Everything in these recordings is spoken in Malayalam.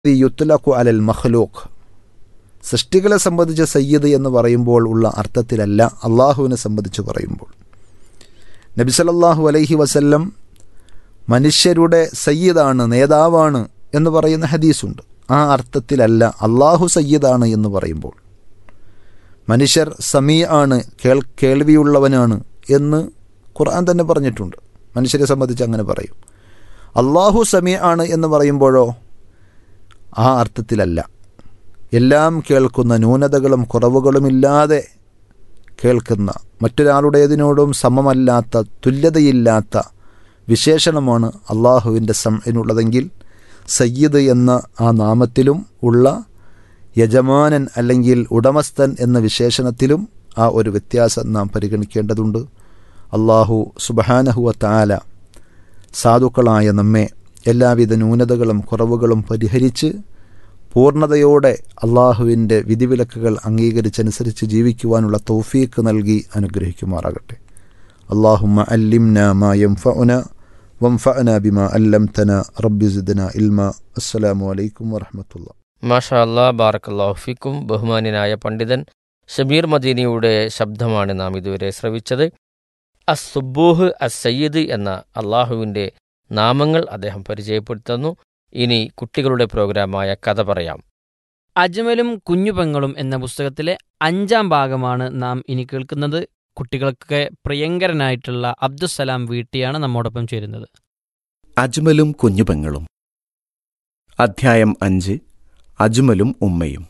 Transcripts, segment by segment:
യുത്തുലഖു അലൽ മഖ്ലൂഖ് സൃഷ്ടികളെ സംബന്ധിച്ച് സയ്യിദ് എന്ന് പറയുമ്പോൾ ഉള്ള അർത്ഥത്തിലല്ല അള്ളാഹുവിനെ സംബന്ധിച്ച് പറയുമ്പോൾ നബി സല്ലല്ലാഹു അലൈഹി വസല്ലം മനുഷ്യരുടെ സയ്യിദാണ് നേതാവാണ് എന്ന് പറയുന്ന ഹദീസുണ്ട് ആ അർത്ഥത്തിലല്ല അള്ളാഹു സയ്യിദാണ് എന്ന് പറയുമ്പോൾ മനുഷ്യർ സമീ ആണ് കേൾ കേൾവിയുള്ളവനാണ് എന്ന് ഖുർആൻ തന്നെ പറഞ്ഞിട്ടുണ്ട് മനുഷ്യരെ സംബന്ധിച്ച് അങ്ങനെ പറയും അള്ളാഹു സമീ ആണ് എന്ന് പറയുമ്പോഴോ ആ അർത്ഥത്തിലല്ല എല്ലാം കേൾക്കുന്ന ന്യൂനതകളും കുറവുകളുമില്ലാതെ കേൾക്കുന്ന മറ്റൊരാളുടേതിനോടും സമമല്ലാത്ത തുല്യതയില്ലാത്ത വിശേഷണമാണ് അള്ളാഹുവിൻ്റെ സംഇനുള്ളതെങ്കിൽ സയ്യിദ് എന്ന ആ നാമത്തിലും ഉള്ള യജമാനൻ അല്ലെങ്കിൽ ഉടമസ്ഥൻ എന്ന വിശേഷണത്തിലും ആ ഒരു വ്യത്യാസം നാം പരിഗണിക്കേണ്ടതുണ്ട് അള്ളാഹു സുബഹാനഹുവ താല സാധുക്കളായ നമ്മെ എല്ലാവിധ ന്യൂനതകളും കുറവുകളും പരിഹരിച്ച് പൂർണ്ണതയോടെ അള്ളാഹുവിൻ്റെ വിധിവിലക്കുകൾ അംഗീകരിച്ചനുസരിച്ച് ജീവിക്കുവാനുള്ള തൗഫീക്ക് നൽകി അനുഗ്രഹിക്കുമാറാകട്ടെ അള്ളാഹുമ്മ അല്ലിംന മാ യംഫഉന വംഫഅന ബിമാ അല്ലംതന റബ്ബി സിദ്ന ഇൽമ അസ്സലാമു അലൈക്കും വറഹമത്തുള്ള മാഷാ അല്ലാ ബാറക്കല്ലാഹു ഫിക്കും ബഹുമാന്യനായ പണ്ഡിതൻ ഷബീർ മദീനിയുടെ ശബ്ദമാണ് നാം ഇതുവരെ ശ്രവിച്ചത് അസ് സുബൂഹ് അസ് സയ്യിദ് എന്ന അള്ളാഹുവിൻ്റെ നാമങ്ങൾ അദ്ദേഹം പരിചയപ്പെടുത്തുന്നു ഇനി കുട്ടികളുടെ പ്രോഗ്രാമായ കഥ പറയാം അജ്മലും കുഞ്ഞുപെങ്ങളും എന്ന പുസ്തകത്തിലെ അഞ്ചാം ഭാഗമാണ് നാം ഇനി കേൾക്കുന്നത് കുട്ടികൾക്ക് പ്രിയങ്കരനായിട്ടുള്ള അബ്ദുസലാം വീട്ടിയാണ് നമ്മോടൊപ്പം ചേരുന്നത് അജ്മലും കുഞ്ഞുപെങ്ങളും അധ്യായം അഞ്ച് അജ്മലും ഉമ്മയും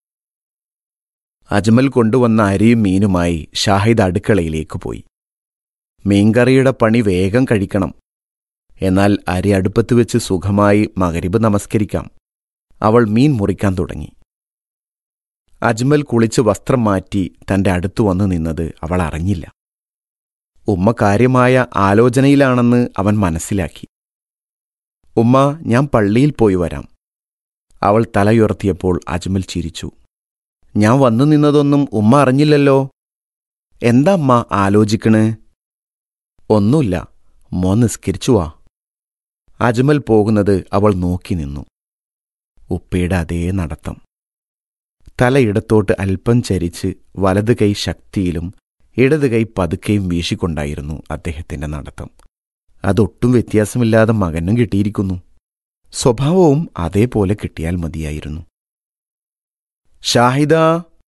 അജ്മൽ കൊണ്ടുവന്ന അരിയും മീനുമായി ഷാഹിദ് അടുക്കളയിലേക്ക് പോയി മീൻകറിയുടെ പണി വേഗം കഴിക്കണം എന്നാൽ അരി അടുപ്പത്ത് വെച്ച് സുഖമായി മകരിബ് നമസ്കരിക്കാം അവൾ മീൻ മുറിക്കാൻ തുടങ്ങി അജ്മൽ കുളിച്ച് വസ്ത്രം മാറ്റി തന്റെ അടുത്തു വന്നു നിന്നത് അവൾ അറിഞ്ഞില്ല ഉമ്മ കാര്യമായ ആലോചനയിലാണെന്ന് അവൻ മനസ്സിലാക്കി ഉമ്മ ഞാൻ പള്ളിയിൽ പോയി വരാം അവൾ തലയുയർത്തിയപ്പോൾ അജ്മൽ ചിരിച്ചു ഞാൻ വന്നു നിന്നതൊന്നും ഉമ്മ അറിഞ്ഞില്ലല്ലോ എന്താ അമ്മ ആലോചിക്കണ് ഒന്നുമില്ല മോ നിസ്കരിച്ചു വാ അജ്മൽ പോകുന്നത് അവൾ നോക്കി നിന്നു ഉപ്പയുടെ അതേ നടത്തം തല ഇടത്തോട്ട് അല്പം ചരിച്ച് വലത് കൈ ശക്തിയിലും ഇടത് കൈ പതുക്കെയും വീശിക്കൊണ്ടായിരുന്നു അദ്ദേഹത്തിന്റെ നടത്തം അതൊട്ടും വ്യത്യാസമില്ലാതെ മകനും കിട്ടിയിരിക്കുന്നു സ്വഭാവവും അതേപോലെ കിട്ടിയാൽ മതിയായിരുന്നു ഷാഹിദ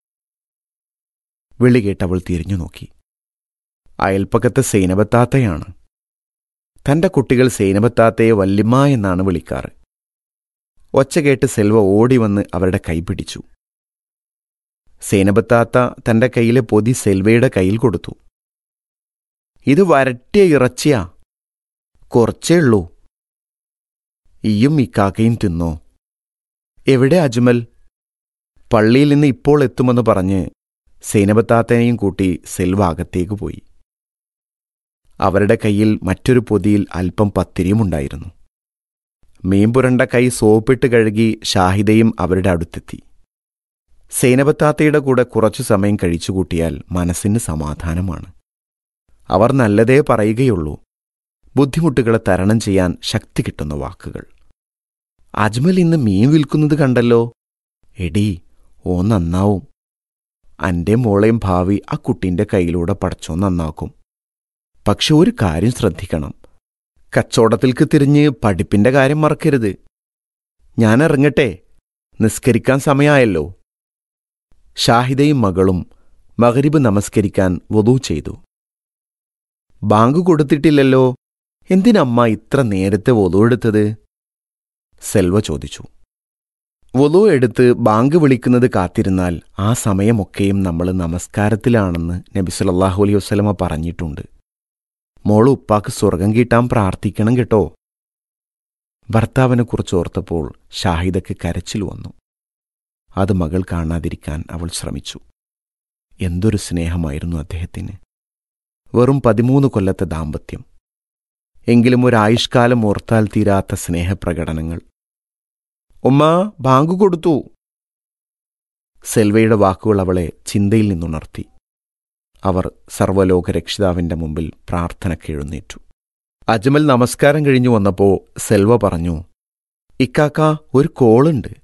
വിളി കേട്ടവൾ തിരിഞ്ഞു നോക്കി അയൽപ്പക്കത്തെ സൈനബത്താത്തയാണ് തന്റെ കുട്ടികൾ സൈനബത്താത്തയെ വല്യമ്മ എന്നാണ് വിളിക്കാറ് ഒച്ച കേട്ട് സെൽവ ഓടി വന്ന് അവരുടെ കൈ പിടിച്ചു സേനബത്താത്ത തന്റെ കയ്യിലെ പൊതി സെൽവയുടെ കയ്യിൽ കൊടുത്തു ഇത് വരട്ടിയ ഇറച്ചിയാ കുറച്ചേ ഉള്ളൂ ഈയും ഇക്കാക്കയും തിന്നോ എവിടെ അജ്മൽ പള്ളിയിൽ നിന്ന് ഇപ്പോൾ എത്തുമെന്ന് പറഞ്ഞ് സേനബത്താത്തനെയും കൂട്ടി സെൽവ അകത്തേക്ക് പോയി അവരുടെ കയ്യിൽ മറ്റൊരു പൊതിയിൽ അല്പം പത്തിരിയുമുണ്ടായിരുന്നു മീൻപുരണ്ട കൈ സോപ്പിട്ട് കഴുകി ഷാഹിദയും അവരുടെ അടുത്തെത്തി സേനബത്താത്തയുടെ കൂടെ കുറച്ചു സമയം കഴിച്ചുകൂട്ടിയാൽ മനസ്സിന് സമാധാനമാണ് അവർ നല്ലതേ പറയുകയുള്ളൂ ബുദ്ധിമുട്ടുകളെ തരണം ചെയ്യാൻ ശക്തി കിട്ടുന്ന വാക്കുകൾ അജ്മൽ ഇന്ന് മീൻ വിൽക്കുന്നത് കണ്ടല്ലോ എടീ ഓ നന്നാവും അന്റെ മോളെയും ഭാവി ആ കുട്ടിന്റെ കയ്യിലൂടെ പടച്ചോ നന്നാക്കും പക്ഷെ ഒരു കാര്യം ശ്രദ്ധിക്കണം കച്ചവടത്തിൽക്ക് തിരിഞ്ഞ് പഠിപ്പിന്റെ കാര്യം മറക്കരുത് ഞാൻ ഇറങ്ങട്ടെ നിസ്കരിക്കാൻ സമയമായല്ലോ ഷാഹിദയും മകളും മകരിബ് നമസ്കരിക്കാൻ വധു ചെയ്തു ബാങ്ക് കൊടുത്തിട്ടില്ലല്ലോ എന്തിനമ്മ ഇത്ര നേരത്തെ വധു എടുത്തത് സെൽവ ചോദിച്ചു വധു എടുത്ത് ബാങ്ക് വിളിക്കുന്നത് കാത്തിരുന്നാൽ ആ സമയമൊക്കെയും നമ്മൾ നമസ്കാരത്തിലാണെന്ന് നബി സല്ലല്ലാഹു അലൈഹി വസല്ലമ പറഞ്ഞിട്ടുണ്ട് മോള് ഉപ്പാക്ക് സ്വർഗം കിട്ടാൻ പ്രാർത്ഥിക്കണം കേട്ടോ ഭർത്താവിനെക്കുറിച്ച് ഓർത്തപ്പോൾ ഷാഹിദക്ക് കരച്ചിൽ വന്നു അത് മകൾ കാണാതിരിക്കാൻ അവൾ ശ്രമിച്ചു എന്തൊരു സ്നേഹമായിരുന്നു അദ്ദേഹത്തിന് വെറും പതിമൂന്ന് കൊല്ലത്തെ ദാമ്പത്യം എങ്കിലും ഒരായുഷ്കാലം ഓർത്താൽ തീരാത്ത സ്നേഹപ്രകടനങ്ങൾ ഉമ്മ ബാങ്ക് കൊടുത്തു സെൽവയുടെ വാക്കുകൾ അവളെ ചിന്തയിൽ നിന്നുണർത്തി അവർ സർവ്വലോക രക്ഷിതാവിന്റെ മുമ്പിൽ പ്രാർത്ഥനയ്ക്ക് എഴുന്നേറ്റു അജ്മൽ നമസ്കാരം കഴിഞ്ഞു വന്നപ്പോ സെൽവ പറഞ്ഞു ഇക്കാക്ക ഒരു കോളുണ്ട്